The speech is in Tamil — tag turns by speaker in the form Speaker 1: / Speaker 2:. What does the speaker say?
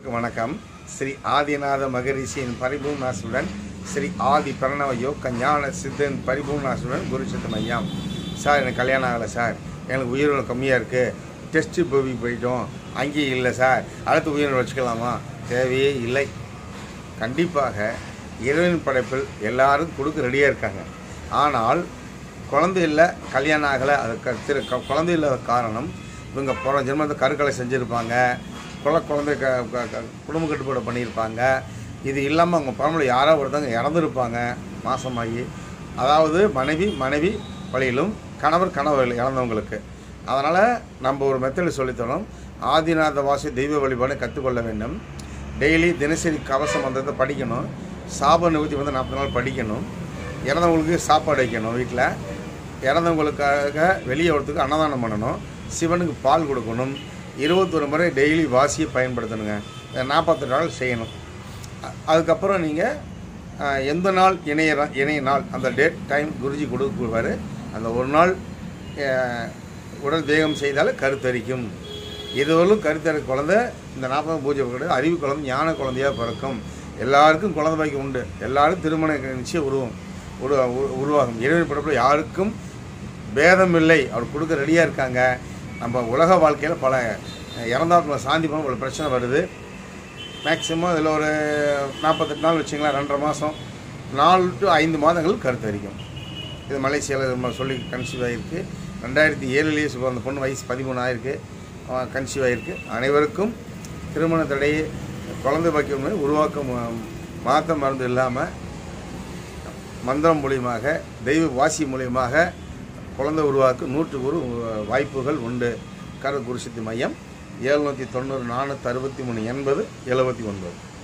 Speaker 1: அனைவருக்கும் வணக்கம் ஸ்ரீ ஆதிநாத மகரிஷியின் பரிபூர்ணாசுடன் ஸ்ரீ ஆதி பிரணவ யோக ஞான சித்தன் பரிபூர்ணாசுடன் குரு சித்தம் ஐயா சார் எனக்கு கல்யாணம் ஆகலை சார் எனக்கு உயிரிழப்பு கம்மியாக இருக்குது டெஸ்ட்டு போவி போயிட்டோம் அங்கேயும் இல்லை சார் அடுத்து உயிரிழப்பு வச்சுக்கலாமா தேவையே இல்லை கண்டிப்பாக இறைவன் படைப்பில் எல்லாரும் கொடுக்க ரெடியாக இருக்காங்க ஆனால் குழந்தை இல்லை கல்யாணம் ஆகலை அதுக்கு திரு க- குழந்தை இல்லாத காரணம் இவங்க போன ஜென்மத்தை கருக்கலை செஞ்சுருப்பாங்க குல குழந்தை க க- க- குடும்ப கட்டுப்பாடு பண்ணியிருப்பாங்க இது இல்லாமல் அவங்க பரம்பரை யாரோ ஒருத்தவங்க இறந்துருப்பாங்க மாசமாகி அதாவது மனைவி மனைவி வழியிலும் கணவர் கணவர் இறந்தவங்களுக்கு அதனால் நம்ம ஒரு மெத்தட் சொல்லித்தரோம் ஆதிநாத வாசி தெய்வ வழிபாடு கற்றுக்கொள்ள வேண்டும் டெய்லி தினசரி கவச மந்திரத்தை படிக்கணும் சாப நிவர்த்தி வந்து நாற்பது நாள் படிக்கணும் இறந்தவங்களுக்கு சாப்பாடு வைக்கணும் வீட்டில் இறந்தவங்களுக்காக வெளியே வரத்துக்கு அன்னதானம் பண்ணணும் சிவனுக்கு பால் கொடுக்கணும் இருபத்தொரு முறை டெய்லி வாசியை பயன்படுத்தணுங்க நாற்பத்தெட்டு நாள் செய்யணும் அ- அதுக்கப்புறம் நீங்கள் எந்த நாள் இணைய இணைய நாள் அந்த டேட் டைம் குருஜி கொடுக்குவார் அந்த ஒரு நாள் அஹ், உடல் தேகம் செய்தால் கருத்தரிக்கும் இதுவரையும் கருத்தரி குழந்தை இந்த நாற்பது பூஜை கூட அறிவு குழந்தை ஞான குழந்தையாக பிறக்கும் எல்லாருக்கும் குழந்தை பாய்க்கு உண்டு எல்லாரும் திருமண நிச்சயம் உருவம் உரு உரு- உருவாகும் இறைவன் படப்பில் யாருக்கும் பேதம் இல்லை அவர் கொடுக்க ரெடியாக இருக்காங்க நம்ம உலக வாழ்க்கையில் பல இறந்தாத்ம சாந்தி பண்ண ஒரு பிரச்சனை வருது மேக்ஸிமம் இதில் ஒரு நாற்பத்தெட்டு நாள் வச்சிங்களேன் ரெண்டரை மாதம் நாலு டு ஐந்து மாதங்கள் கருத்தரிக்கும் இது மலேசியாவில் நம்ம சொல்லி கன்சீவ் ஆகிருக்கு ரெண்டாயிரத்தி ஏழுலேயே சுப அந்த பொண்ணு வயசு பதிமூணு ஆயிருக்கு கன்சீவ் ஆகிருக்கு அனைவருக்கும் திருமண தடையை குழந்தை பாக்கியம் உருவாக்க ம- மாற்ற மருந்து இல்லாமல் மந்திரம் மூலியமாக தெய்வ வாசி மூலியமாக குழந்தை உருவாக்க நூற்றுக்கு ஒரு வாய்ப்புகள் உண்டு கரு குருசித்தி மையம் ஏழ்நூற்றி தொண்ணூறு நானூற்றி அறுபத்தி மூணு எண்பது எழுபத்தி ஒன்பது